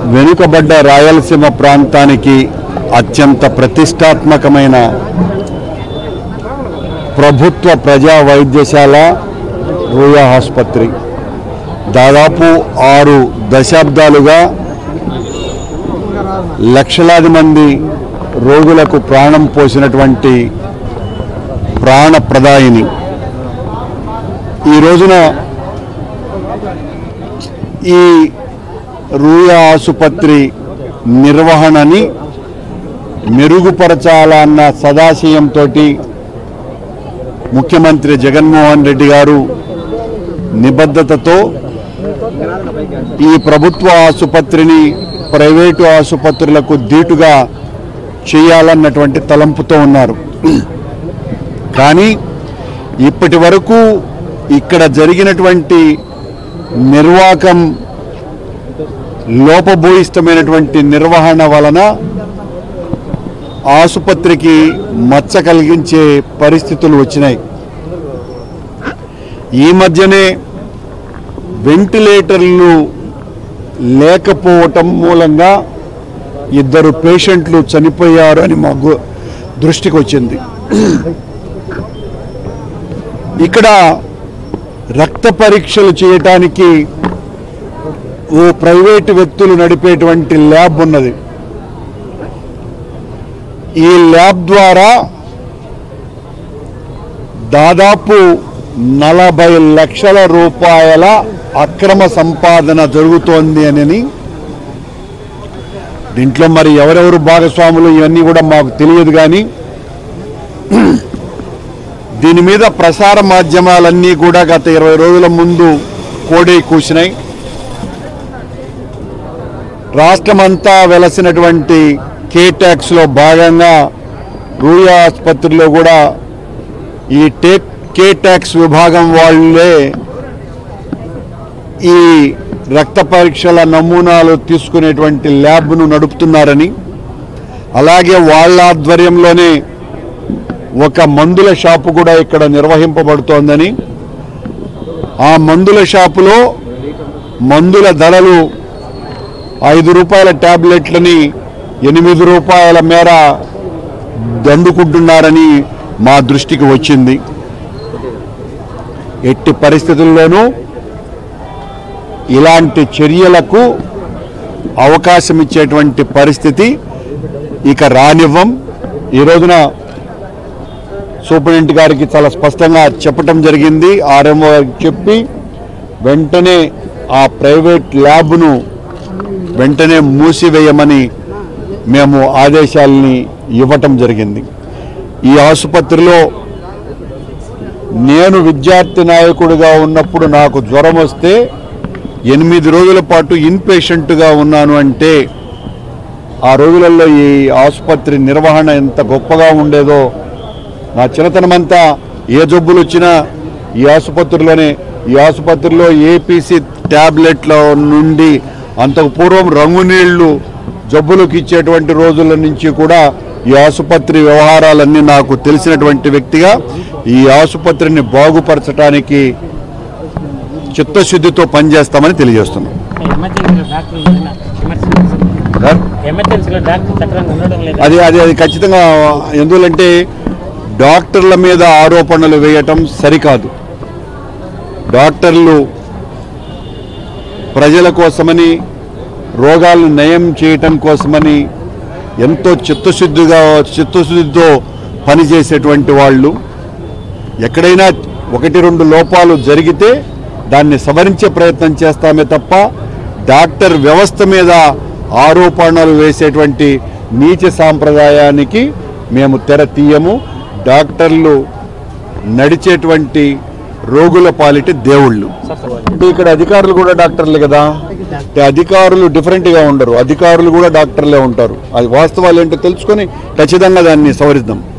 వెనుకబడ్డ రాయలసీమ ప్రాంతానికి అత్యంత ప్రతిష్టాత్మకమైన ప్రభుత్వ ప్రజా వైద్యశాల రూయా ఆసుపత్రి దాదాపు ఆరు దశాబ్దాలుగా లక్షలాది మంది రోగులకు ప్రాణం పోసినటువంటి ప్రాణప్రదాయిని ఈ రోజున ఈ రూయా ఆసుపత్రి నిర్వహణని మెరుగుపరచాలన్న సదాశయంతో ముఖ్యమంత్రి జగన్మోహన్ రెడ్డి గారు నిబద్ధతతో ఈ ప్రభుత్వ ఆసుపత్రిని ప్రైవేటు ఆసుపత్రులకు ధీటుగా చేయాలన్నటువంటి తలంపుతో ఉన్నారు కానీ ఇప్పటి వరకు ఇక్కడ జరిగినటువంటి నిర్వాకం లోపభూయిష్టమైనటువంటి నిర్వహణ వలన ఆసుపత్రికి మచ్చ కలిగించే పరిస్థితులు వచ్చినాయి ఈ మధ్యనే వెంటిలేటర్లు లేకపోవటం మూలంగా ఇద్దరు పేషెంట్లు చనిపోయారు అని మాకు దృష్టికి వచ్చింది ఇక్కడ రక్త పరీక్షలు చేయటానికి ఓ ప్రైవేటు వ్యక్తులు నడిపేటువంటి ల్యాబ్ ఉన్నది ఈ ల్యాబ్ ద్వారా దాదాపు నలభై లక్షల రూపాయల అక్రమ సంపాదన జరుగుతోంది అని దీంట్లో మరి ఎవరెవరు భాగస్వాములు ఇవన్నీ కూడా మాకు తెలియదు కానీ దీని మీద ప్రసార మాధ్యమాలన్నీ కూడా గత ఇరవై రోజుల ముందు కోడే కూసినాయి రాష్ట్రమంతా వెలసినటువంటి కే ట్యాక్స్లో భాగంగా రూయా ఆసుపత్రిలో కూడా ఈ టే కే ట్యాక్స్ విభాగం వాళ్ళే ఈ రక్త పరీక్షల నమూనాలు తీసుకునేటువంటి ల్యాబ్ను నడుపుతున్నారని అలాగే వాళ్ళ ఆధ్వర్యంలోనే ఒక మందుల షాపు కూడా ఇక్కడ నిర్వహింపబడుతోందని ఆ మందుల షాపులో మందుల ధరలు ఐదు రూపాయల ట్యాబ్లెట్లని ఎనిమిది రూపాయల మేర దండుకుంటున్నారని మా దృష్టికి వచ్చింది ఎట్టి పరిస్థితుల్లోనూ ఇలాంటి చర్యలకు అవకాశం ఇచ్చేటువంటి పరిస్థితి ఇక రానివ్వం ఈ రోజున సూపరింటెండెంట్ గారికి చాలా స్పష్టంగా చెప్పటం జరిగింది ఆర్ఎంఓ గారికి చెప్పి వెంటనే ఆ ప్రైవేట్ ల్యాబ్ను వెంటనే మూసివేయమని మేము ఆదేశాలని ఇవ్వటం జరిగింది ఈ ఆసుపత్రిలో నేను విద్యార్థి నాయకుడిగా ఉన్నప్పుడు నాకు జ్వరం వస్తే ఎనిమిది రోజుల పాటు ఇన్పేషెంట్గా ఉన్నాను అంటే ఆ రోజులలో ఈ ఆసుపత్రి నిర్వహణ ఎంత గొప్పగా ఉండేదో నా చిన్నతనమంతా ఏ జబ్బులు వచ్చినా ఈ ఆసుపత్రిలోనే ఈ ఆసుపత్రిలో ఏపీసీ ట్యాబ్లెట్ల నుండి అంతకు పూర్వం రంగునీళ్లు జబ్బులకు ఇచ్చేటువంటి రోజుల నుంచి కూడా ఈ ఆసుపత్రి వ్యవహారాలన్నీ నాకు తెలిసినటువంటి వ్యక్తిగా ఈ ఆసుపత్రిని బాగుపరచడానికి చిత్తశుద్ధితో పనిచేస్తామని తెలియజేస్తున్నాం ఎమర్జెన్సీలో డాక్టర్ ఉండేనా? ఎమర్జెన్సీ సార్ ఎమర్జెన్సీలో డాక్టర్ సక్రమంగా ఉండడం లేదు అది అది అది ఖచ్చితంగా ఎందుకంటే డాక్టర్ల మీద ఆరోపణలు వేయటం సరికాదు డాక్టర్లు ప్రజల కోసమని రోగాలను నయం చేయటం కోసమని ఎంతో చిత్తశుద్ధిగా చిత్తశుద్ధితో పనిచేసేటువంటి వాళ్ళు ఎక్కడైనా ఒకటి రెండు లోపాలు జరిగితే దాన్ని సవరించే ప్రయత్నం చేస్తామే తప్ప డాక్టర్ వ్యవస్థ మీద ఆరోపణలు వేసేటువంటి నీచ సాంప్రదాయానికి మేము తెర తీయము డాక్టర్లు నడిచేటువంటి రోగుల పాలిటి దేవుళ్ళు అంటే ఇక్కడ అధికారులు కూడా డాక్టర్లే కదా అంటే అధికారులు డిఫరెంట్గా ఉండరు అధికారులు కూడా డాక్టర్లే ఉంటారు అది వాస్తవాలు ఏంటో తెలుసుకొని ఖచ్చితంగా దాన్ని సవరిద్దాం